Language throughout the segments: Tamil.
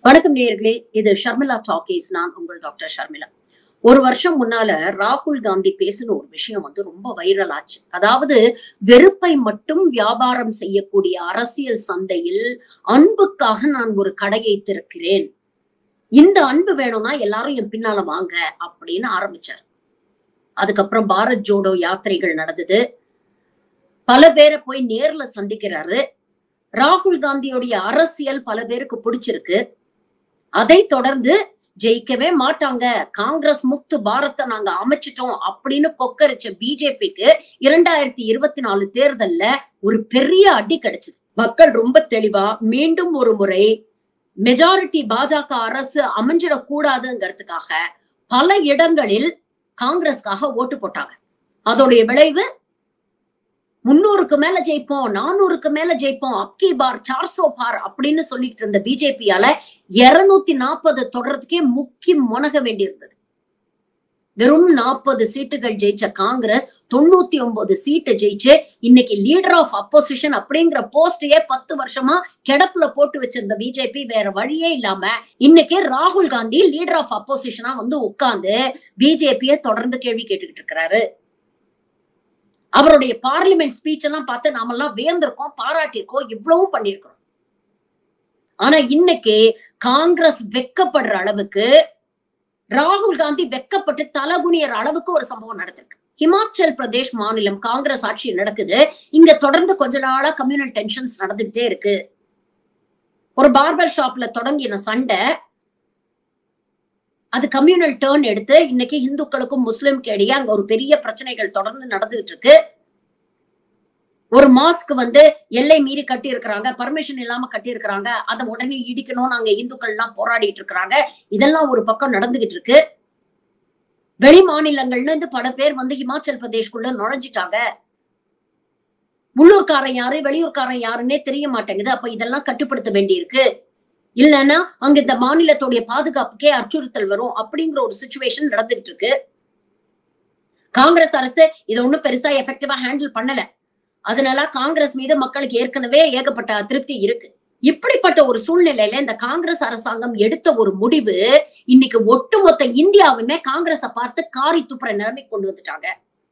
வணக்கம் நேயர்களே இது ஷர்மிளா டாக்கீஸ் நான் உங்கள் டாக்டர் ஷர்மிளா ஒரு வருஷம் முன்னால ராகுல் காந்தி பேசின ஒரு விஷயம் வந்து ரொம்ப வைரல் ஆச்சு அதாவது வெறுப்பை மட்டும் வியாபாரம் செய்யக்கூடிய அரசியல் சந்தையில் அன்புக்காக நான் ஒரு கடையை திறக்கிறேன் இந்த அன்பு வேணும்னா எல்லாரும் என் பின்னால வாங்க அப்படின்னு ஆரம்பிச்சார் அதுக்கப்புறம் பாரத் ஜோடோ யாத்திரைகள் நடந்தது பல பேரை போய் நேர்ல சந்திக்கிறாரு ராகுல் காந்தியோடைய அரசியல் பல பேருக்கு பிடிச்சிருக்கு அதை தொடர்ந்து ஜெயிக்கவே மாட்டாங்க காங்கிரஸ் முக்து பாரத்தை நாங்க அமைச்சிட்டோம் அப்படின்னு கொக்கரிச்ச பிஜேபிக்கு இரண்டாயிரத்தி இருபத்தி நாலு தேர்தல்ல ஒரு பெரிய அடி கிடைச்சது மக்கள் ரொம்ப தெளிவா மீண்டும் ஒரு முறை மெஜாரிட்டி பாஜக அரசு அமைஞ்சிடக் கூடாதுங்கிறதுக்காக பல இடங்களில் காங்கிரஸ்க்காக ஓட்டு போட்டாங்க அதோடைய விளைவு முன்னூறுக்கு மேல ஜெயிப்போம் நானூறுக்கு மேல ஜெயிப்போம் அப்கி பார் சார்சோ பார் அப்படின்னு சொல்லிட்டு இருந்த பிஜேபியால இருநூத்தி நாற்பது தொடர்றதுக்கே முக்கி முனக வேண்டியிருந்தது வெறும் நாற்பது சீட்டுகள் ஜெயிச்ச காங்கிரஸ் தொண்ணூத்தி ஒன்பது சீட்டை ஜெயிச்சு இன்னைக்கு லீடர் ஆஃப் அப்போசிஷன் அப்படிங்கிற போஸ்டையே பத்து வருஷமா கிடப்புல போட்டு வச்சிருந்த பிஜேபி வேற வழியே இல்லாம இன்னைக்கு ராகுல் காந்தி லீடர் ஆஃப் அப்போசிஷனா வந்து உட்கார்ந்து பிஜேபியை தொடர்ந்து கேள்வி கேட்டுக்கிட்டு இருக்கிறாரு அவருடைய பார்லிமெண்ட் ஸ்பீச் எல்லாம் பார்த்து நாமெல்லாம் வியந்திருக்கோம் பாராட்டியிருக்கோம் இவ்வளவும் பண்ணியிருக்கிறோம் ஆனா இன்னைக்கு காங்கிரஸ் வெக்கப்படுற அளவுக்கு ராகுல் காந்தி வெக்கப்பட்டு தலகுனியர் அளவுக்கு ஒரு சம்பவம் நடந்திருக்கு ஹிமாச்சல் பிரதேஷ் மாநிலம் காங்கிரஸ் ஆட்சி நடக்குது இங்க தொடர்ந்து கொஞ்ச நாளா கம்யூனல் டென்ஷன்ஸ் நடந்துகிட்டே இருக்கு ஒரு பார்பர் ஷாப்ல தொடங்கின சண்டை அது கம்யூனல் டேர்ன் எடுத்து இன்னைக்கு இந்துக்களுக்கும் முஸ்லிம்க்கு இடையே அங்க ஒரு பெரிய பிரச்சனைகள் தொடர்ந்து நடந்துகிட்டு இருக்கு ஒரு மாஸ்க் வந்து எல்லை மீறி கட்டி இருக்கிறாங்க பர்மிஷன் இல்லாம கட்டி இருக்கிறாங்க அதை உடனே இடிக்கணும் நாங்க இந்துக்கள் எல்லாம் போராடிட்டு இருக்கிறாங்க இதெல்லாம் ஒரு பக்கம் நடந்துகிட்டு இருக்கு வெளி மாநிலங்கள்ல இருந்து பல பேர் வந்து ஹிமாச்சல் பிரதேஷ்குள்ள நுழைஞ்சிட்டாங்க உள்ளூர்காரன் யாரு வெளியூர்காரன் யாருன்னே தெரிய மாட்டேங்குது அப்ப இதெல்லாம் கட்டுப்படுத்த வேண்டியிருக்கு இல்லைன்னா அங்க இந்த மாநிலத்துடைய பாதுகாப்புக்கே அச்சுறுத்தல் வரும் அப்படிங்கிற ஒரு சுச்சுவேஷன் நடந்துகிட்டு இருக்கு காங்கிரஸ் அரசு இதை ஒண்ணும் பெருசா எஃபெக்டிவா ஹேண்டில் பண்ணல அதனால காங்கிரஸ் மீது மக்களுக்கு ஏற்கனவே ஏகப்பட்ட அதிருப்தி இருக்கு இப்படிப்பட்ட ஒரு சூழ்நிலையில இந்த காங்கிரஸ் அரசாங்கம் எடுத்த ஒரு முடிவு இன்னைக்கு ஒட்டுமொத்த இந்தியாவுமே காங்கிரஸை பார்த்து காரி துப்புற நிலைமை கொண்டு வந்துட்டாங்க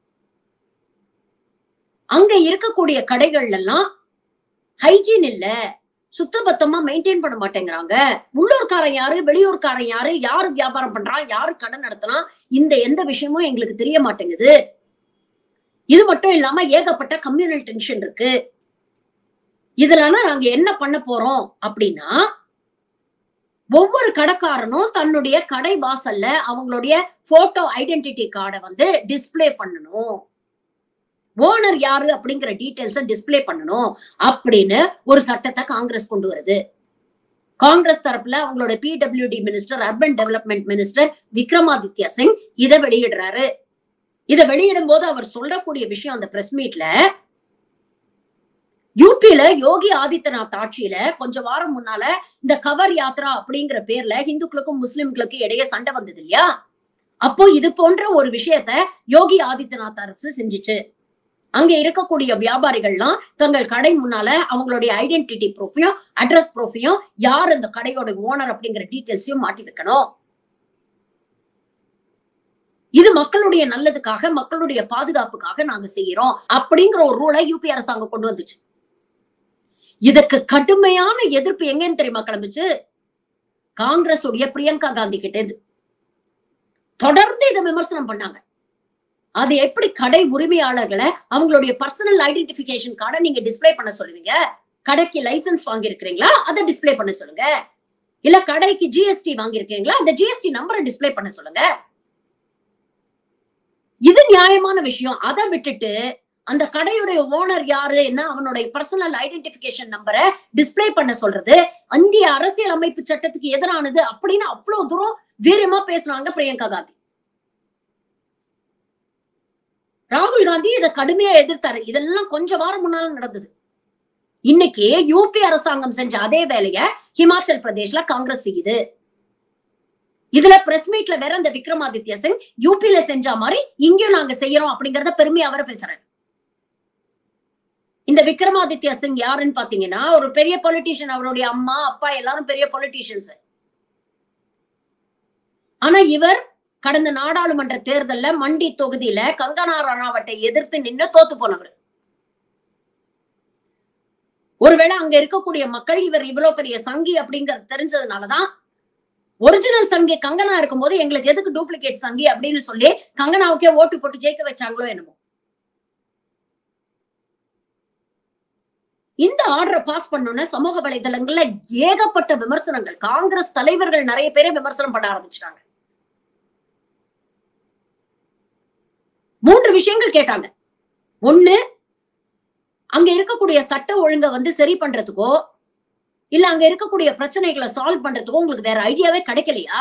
அங்க இருக்கக்கூடிய கடைகள் எல்லாம் ஹைஜீன் இல்ல சுத்தபத்தமா மெயின்டைன் பண்ண மாட்டேங்கிறாங்க உள்ளூர்காரன் யாரு வெளியூர்காரன் யாரு யாரு வியாபாரம் பண்றான் யாரு கடை நடத்துறான் இந்த எந்த விஷயமும் எங்களுக்கு தெரிய மாட்டேங்குது இது மட்டும் இல்லாம ஏகப்பட்ட கம்யூனல் டென்ஷன் இருக்கு இதுலனா நாங்க என்ன பண்ண போறோம் அப்படின்னா ஒவ்வொரு கடைக்காரனும் தன்னுடைய கடை வாசல்ல அவங்களுடைய போட்டோ ஐடென்டிட்டி கார்டை வந்து டிஸ்பிளே பண்ணணும் ஓனர் யாரு அப்படிங்கிற டீடைல்ஸ டிஸ்பிளே பண்ணணும் அப்படின்னு ஒரு சட்டத்தை காங்கிரஸ் கொண்டு வருது காங்கிரஸ் தரப்புல அவங்களோட PWD minister urban development minister Vikramaditya Singh இதை வெளியிடுறாரு இதை வெளியிடும் போது அவர் சொல்லக்கூடிய விஷயம் அந்த பிரஸ் மீட்ல யூபியில யோகி ஆதித்யநாத் ஆட்சியில கொஞ்ச வாரம் முன்னால இந்த கவர் யாத்ரா அப்படிங்கிற பேர்ல இந்துக்களுக்கும் முஸ்லிம்களுக்கும் இடையே சண்டை வந்தது இல்லையா அப்போ இது போன்ற ஒரு விஷயத்த யோகி ஆதித்யநாத் அரசு செஞ்சுச்சு அங்க இருக்கக்கூடிய வியாபாரிகள்லாம் தங்கள் கடை முன்னால அவங்களுடைய ஐடென்டிட்டி ப்ரூஃபையும் அட்ரஸ் ப்ரூஃபையும் யார் அந்த கடையோட ஓனர் அப்படிங்கிற டீட்டெயில்ஸையும் மாட்டி வைக்கணும் இது மக்களுடைய நல்லதுக்காக மக்களுடைய பாதுகாப்புக்காக நாங்க செய்யறோம் அப்படிங்கிற ஒரு ரூலை யூபி அரசாங்கம் கொண்டு வந்துச்சு இதுக்கு கடுமையான எதிர்ப்பு எங்கன்னு தெரியுமா கிளம்பிச்சு காங்கிரஸ் உடைய பிரியங்கா காந்தி கிட்ட இருந்து தொடர்ந்து இதை விமர்சனம் பண்ணாங்க அது எப்படி கடை உரிமையாளர்களை அவங்களுடைய பர்சனல் ஐடென்டிபிகேஷன் கார்டை நீங்க டிஸ்பிளே பண்ண சொல்லுவீங்க கடைக்கு லைசன்ஸ் வாங்கி இருக்கிறீங்களா அதை டிஸ்பிளே பண்ண சொல்லுங்க இல்ல கடைக்கு ஜிஎஸ்டி வாங்கி இருக்கீங்களா அந்த ஜிஎஸ்டி நம்பரை டிஸ்பிளே பண்ண சொல்லுங்க இது நியாயமான விஷயம் அதை விட்டுட்டு அந்த கடையுடைய ஓனர் யாரு என்ன அவனுடைய பர்சனல் ஐடென்டிபிகேஷன் நம்பரை டிஸ்பிளே பண்ண சொல்றது இந்திய அரசியல் அமைப்பு சட்டத்துக்கு எதிரானது அப்படின்னு அவ்வளவு தூரம் வீரியமா பேசுறாங்க பிரியங்கா காந்தி ராகுல் காந்தி இதை கடுமையா எதிர்த்தாரு இதெல்லாம் கொஞ்ச வாரம் முன்னால நடந்தது இன்னைக்கு யூபி அரசாங்கம் செஞ்ச அதே வேலைய ஹிமாச்சல் பிரதேஷ்ல காங்கிரஸ் செய்யுது இதுல பிரஸ் மீட்ல வேற இந்த விக்ரமாதித்ய சிங் யூபில செஞ்ச மாதிரி இங்கேயும் நாங்க செய்யறோம் அப்படிங்கறத பெருமையா அவர் பேசுறாரு இந்த விக்ரமாதித்ய சிங் யாருன்னு பாத்தீங்கன்னா ஒரு பெரிய பொலிட்டீஷியன் அவருடைய அம்மா அப்பா எல்லாரும் பெரிய பொலிட்டீஷியன்ஸ் ஆனா இவர் கடந்த நாடாளுமன்ற தேர்தல்ல மண்டி தொகுதியில கங்கனா ரணாவட்டை எதிர்த்து நின்னு தோத்து போனவர் ஒருவேளை அங்க இருக்கக்கூடிய மக்கள் இவர் இவ்வளவு பெரிய சங்கி அப்படிங்கறது தெரிஞ்சதுனாலதான் ஒரிஜினல் சங்கி கங்கனா இருக்கும்போது எங்களுக்கு எதுக்கு டூப்ளிகேட் சங்கி அப்படின்னு சொல்லி கங்கனாவுக்கே ஓட்டு போட்டு ஜெயிக்க வச்சாங்களோ என்னமோ இந்த ஆர்டரை பாஸ் பண்ணோன்னு சமூக வலைதளங்கள்ல ஏகப்பட்ட விமர்சனங்கள் காங்கிரஸ் தலைவர்கள் நிறைய பேரை விமர்சனம் பண்ண ஆரம்பிச்சிட்டாங்க மூன்று விஷயங்கள் கேட்டாங்க ஒண்ணு அங்க இருக்கக்கூடிய சட்ட ஒழுங்க வந்து சரி பண்றதுக்கோ இல்ல அங்க இருக்கக்கூடிய பிரச்சனைகளை சால்வ் பண்றதுக்கோ உங்களுக்கு வேற ஐடியாவே கிடைக்கலையா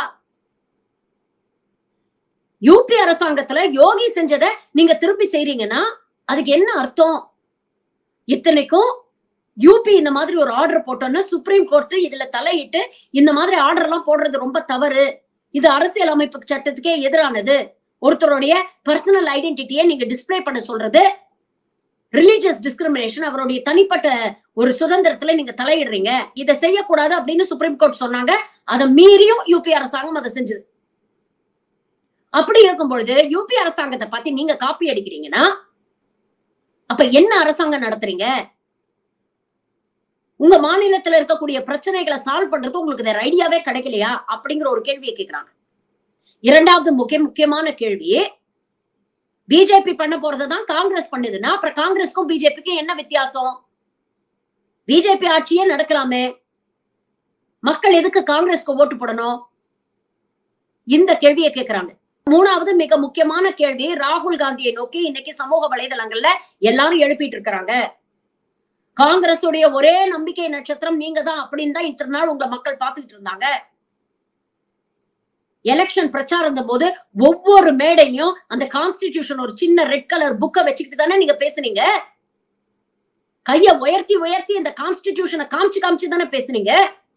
யூபி அரசாங்கத்துல யோகி செஞ்சதை நீங்க திருப்பி செய்றீங்கன்னா அதுக்கு என்ன அர்த்தம் இத்தனைக்கும் யூபி இந்த மாதிரி ஒரு ஆர்டர் போட்டோன்னா சுப்ரீம் கோர்ட் இதுல தலையிட்டு இந்த மாதிரி ஆர்டர் எல்லாம் போடுறது ரொம்ப தவறு இது அரசியல் அமைப்பு சட்டத்துக்கே எதிரானது ஒருத்தருடைய பர்சனல் ஐடென்டிட்டியை நீங்க டிஸ்ப்ளே பண்ண சொல்றது ரிலீஜியஸ் டிஸ்கிரிமினேஷன் அவருடைய தனிப்பட்ட ஒரு சுதந்திரத்துல நீங்க தலையிடுறீங்க இதை செய்யக்கூடாது அப்படின்னு சுப்ரீம் கோர்ட் சொன்னாங்க அதை மீறியும் யூபி அரசாங்கம் அதை செஞ்சது அப்படி இருக்கும் பொழுது யூபி அரசாங்கத்தை பத்தி நீங்க காப்பி அடிக்கிறீங்கன்னா அப்ப என்ன அரசாங்கம் நடத்துறீங்க உங்க மாநிலத்துல இருக்கக்கூடிய பிரச்சனைகளை சால்வ் பண்றது உங்களுக்கு வேற ஐடியாவே கிடைக்கலையா அப்படிங்கிற ஒரு கேள்வியை கேக்குறாங்க இரண்டாவது முக்கிய முக்கியமான கேள்வி பிஜேபி பண்ண போறதுதான் காங்கிரஸ் பண்ணுதுன்னா அப்புறம் காங்கிரஸ்க்கும் பிஜேபிக்கும் என்ன வித்தியாசம் பிஜேபி ஆட்சியே நடக்கலாமே மக்கள் எதுக்கு காங்கிரஸ்க்கு ஓட்டு போடணும் இந்த கேள்வியை கேக்குறாங்க மூணாவது மிக முக்கியமான கேள்வி ராகுல் காந்தியை நோக்கி இன்னைக்கு சமூக வலைதளங்கள்ல எல்லாரும் எழுப்பிட்டு இருக்கிறாங்க காங்கிரஸ் உடைய ஒரே நம்பிக்கை நட்சத்திரம் நீங்க தான் அப்படின்னு தான் இத்தனை நாள் உங்களை மக்கள் பார்த்துக்கிட்டு இருந்தாங்க எலெக்ஷன் பிரச்சாரம் போது ஒவ்வொரு மேடையிலும் அந்த கான்ஸ்டிடியூஷன் ஒரு சின்ன ரெட் கலர் புக்கை வச்சுக்கிட்டு தானே நீங்க பேசுனீங்க கைய உயர்த்தி உயர்த்தி இந்த கான்ஸ்டிடியூஷனை காமிச்சு காமிச்சு தானே பேசுனீங்க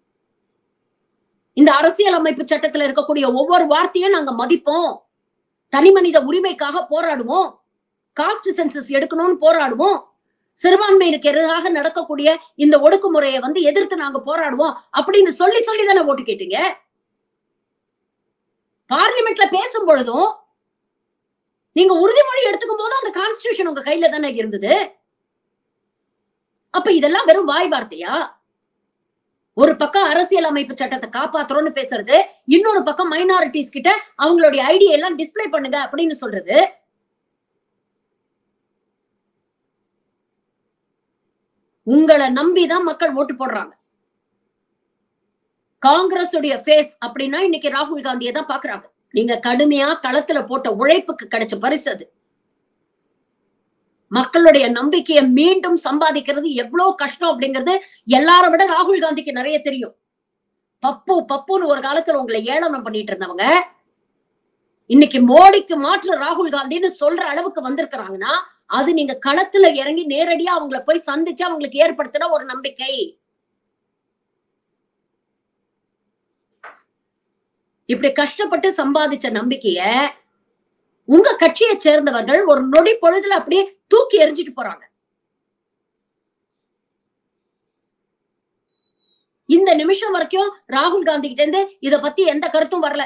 இந்த அரசியல் அமைப்பு சட்டத்துல இருக்கக்கூடிய ஒவ்வொரு வார்த்தையும் நாங்க மதிப்போம் தனி மனித உரிமைக்காக போராடுவோம் காஸ்ட் சென்சஸ் எடுக்கணும்னு போராடுவோம் சிறுபான்மையினருக்கு எதிராக நடக்கக்கூடிய இந்த ஒடுக்குமுறையை வந்து எதிர்த்து நாங்க போராடுவோம் அப்படின்னு சொல்லி சொல்லி தானே ஓட்டு கேட்டீங்க பார்லிமெண்ட்ல பேசும் பொழுதும் நீங்க உறுதிமொழி எடுத்துக்கும் போதும் அந்த கான்ஸ்டியூஷன் உங்க கையில தானே இருந்தது அப்ப இதெல்லாம் வெறும் வாய் வார்த்தையா ஒரு பக்கம் அரசியல் அமைப்பு சட்டத்தை காப்பாத்துறோம்னு பேசுறது இன்னொரு பக்கம் மைனாரிட்டிஸ் கிட்ட அவங்களுடைய ஐடியா எல்லாம் டிஸ்ப்ளே பண்ணுங்க அப்படின்னு சொல்றது உங்களை நம்பிதான் மக்கள் ஓட்டு போடுறாங்க காங்கிரஸ் உடைய ஃபேஸ் அப்படின்னா இன்னைக்கு ராகுல் காந்தியை தான் பாக்குறாங்க நீங்க கடுமையா களத்துல போட்ட உழைப்புக்கு கிடைச்ச பரிசு அது மக்களுடைய நம்பிக்கையை மீண்டும் சம்பாதிக்கிறது எவ்வளவு கஷ்டம் அப்படிங்கிறது எல்லாரை விட ராகுல் காந்திக்கு நிறைய தெரியும் பப்பு பப்புன்னு ஒரு காலத்துல உங்களை ஏளனம் பண்ணிட்டு இருந்தவங்க இன்னைக்கு மோடிக்கு மாற்று ராகுல் காந்தின்னு சொல்ற அளவுக்கு வந்திருக்கிறாங்கன்னா அது நீங்க களத்துல இறங்கி நேரடியா அவங்கள போய் சந்திச்சு அவங்களுக்கு ஏற்படுத்தின ஒரு நம்பிக்கை இப்படி கஷ்டப்பட்டு சம்பாதிச்ச நம்பிக்கைய உங்க கட்சியை சேர்ந்தவர்கள் ஒரு நொடி பொழுதுல அப்படியே தூக்கி எறிஞ்சிட்டு போறாங்க இந்த நிமிஷம் வரைக்கும் ராகுல் காந்தி கிட்ட இருந்து இத பத்தி எந்த கருத்தும் வரல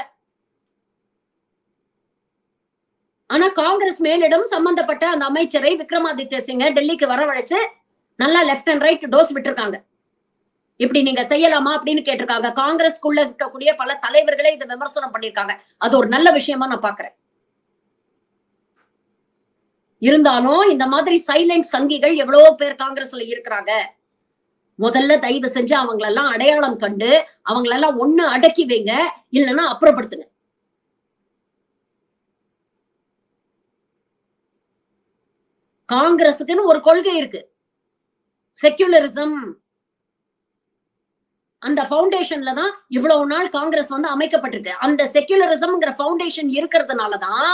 ஆனா காங்கிரஸ் மேலிடம் சம்பந்தப்பட்ட அந்த அமைச்சரை விக்ரமாதித்ய சிங்க டெல்லிக்கு வரவழைச்சு நல்லா லெப்ட் அண்ட் ரைட் டோஸ் விட்டுருக்காங்க இப்படி நீங்க செய்யலாமா அப்படின்னு கேட்டிருக்காங்க காங்கிரஸ்க்குள்ள இருக்கக்கூடிய பல தலைவர்களே இதை விமர்சனம் பண்ணிருக்காங்க அது ஒரு நல்ல விஷயமா நான் பாக்குறேன் இருந்தாலும் இந்த மாதிரி சைலண்ட் சங்கிகள் எவ்வளவோ பேர் காங்கிரஸ்ல இருக்கிறாங்க முதல்ல தயவு செஞ்சு அவங்களெல்லாம் அடையாளம் கண்டு அவங்களெல்லாம் ஒண்ணு அடக்கி வைங்க இல்லைன்னா அப்புறப்படுத்துங்க காங்கிரஸுக்குன்னு ஒரு கொள்கை இருக்கு செக்யுலரிசம் அந்த ஃபவுண்டேஷன்ல தான் இவ்வளவு நாள் காங்கிரஸ் வந்து அமைக்கப்பட்டிருக்கு அந்த செக்யுலரிசம்ங்கிற ஃபவுண்டேஷன் இருக்கிறதுனாலதான்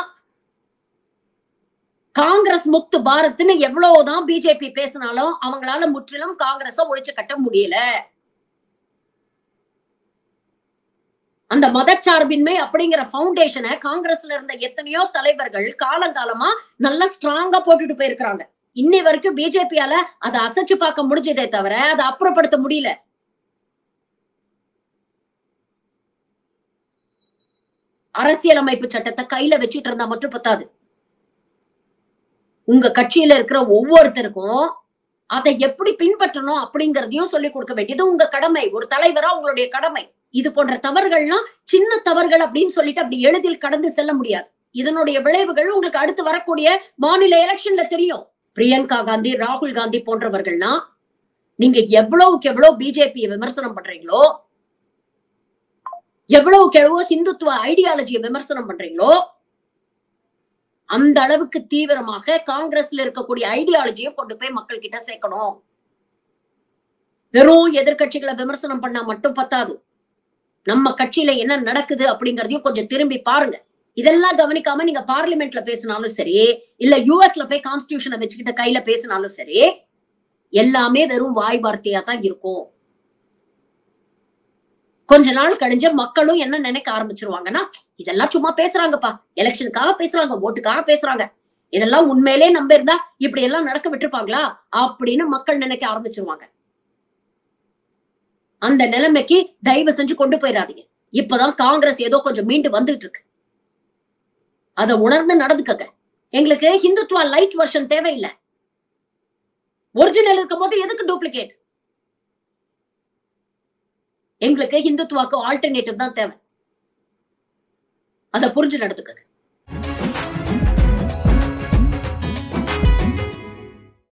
காங்கிரஸ் முக்து பாரத்னு எவ்வளவுதான் பிஜேபி பேசினாலும் அவங்களால முற்றிலும் காங்கிரஸ ஒழிச்சு கட்ட முடியல அந்த மதச்சார்பின்மை அப்படிங்கிற ஃபவுண்டேஷனை காங்கிரஸ்ல இருந்த எத்தனையோ தலைவர்கள் காலங்காலமா நல்லா ஸ்ட்ராங்கா போட்டுட்டு போயிருக்கிறாங்க இன்னை வரைக்கும் பிஜேபியால அதை அசைச்சு பார்க்க முடிஞ்சதே தவிர அதை அப்புறப்படுத்த முடியல அரசியலமைப்பு சட்டத்தை கையில வச்சிட்டு இருந்தா மட்டும் பத்தாது உங்க கட்சியில இருக்கிற ஒவ்வொருத்தருக்கும் அதை எப்படி பின்பற்றணும் அப்படிங்கறதையும் சொல்லி கொடுக்க வேண்டியது உங்க கடமை ஒரு தலைவரா உங்களுடைய கடமை இது போன்ற தவறுகள்லாம் சின்ன தவறுகள் அப்படின்னு சொல்லிட்டு அப்படி எளிதில் கடந்து செல்ல முடியாது இதனுடைய விளைவுகள் உங்களுக்கு அடுத்து வரக்கூடிய மாநில எலெக்ஷன்ல தெரியும் பிரியங்கா காந்தி ராகுல் காந்தி போன்றவர்கள்லாம் நீங்க எவ்வளவுக்கு எவ்வளவு பிஜேபியை விமர்சனம் பண்றீங்களோ எவ்வளவுக்கு எவ்வளவு ஹிந்துத்துவ ஐடியாலஜியை விமர்சனம் பண்றீங்களோ அந்த அளவுக்கு தீவிரமாக காங்கிரஸ்ல இருக்கக்கூடிய ஐடியாலஜியை கொண்டு போய் மக்கள் கிட்ட சேர்க்கணும் வெறும் எதிர்க்கட்சிகளை விமர்சனம் பண்ணா மட்டும் பத்தாது நம்ம கட்சியில என்ன நடக்குது அப்படிங்கறதையும் கொஞ்சம் திரும்பி பாருங்க இதெல்லாம் கவனிக்காம நீங்க பார்லிமெண்ட்ல பேசினாலும் சரி இல்ல யூஎஸ்ல போய் கான்ஸ்டியூஷனை வச்சுக்கிட்ட கையில பேசினாலும் சரி எல்லாமே வெறும் வாய் வார்த்தையா தான் இருக்கும் கொஞ்ச நாள் கழிஞ்ச மக்களும் என்ன நினைக்க ஆரம்பிச்சிருவாங்கன்னா இதெல்லாம் சும்மா பேசுறாங்கப்பா எலெக்ஷனுக்காக பேசுறாங்க ஓட்டுக்காக பேசுறாங்க இதெல்லாம் உண்மையிலே நம்ப இருந்தா இப்படி எல்லாம் நடக்க விட்டுருப்பாங்களா அப்படின்னு மக்கள் நினைக்க ஆரம்பிச்சிருவாங்க அந்த நிலைமைக்கு தயவு செஞ்சு கொண்டு போயிடாதீங்க இப்பதான் காங்கிரஸ் ஏதோ கொஞ்சம் மீண்டு வந்துட்டு இருக்கு அதை உணர்ந்து நடந்துக்கங்க எங்களுக்கு ஹிந்துத்வா லைட் வெர்ஷன் தேவையில்லை ஒரிஜினல் இருக்கும் போது எதுக்கு டூப்ளிகேட் எங்களுக்கு ஹிந்துத்வாக்கு ஆல்டர்னேட்டிவ் தான் தேவை அதை புரிஞ்சு நடந்துக்கங்க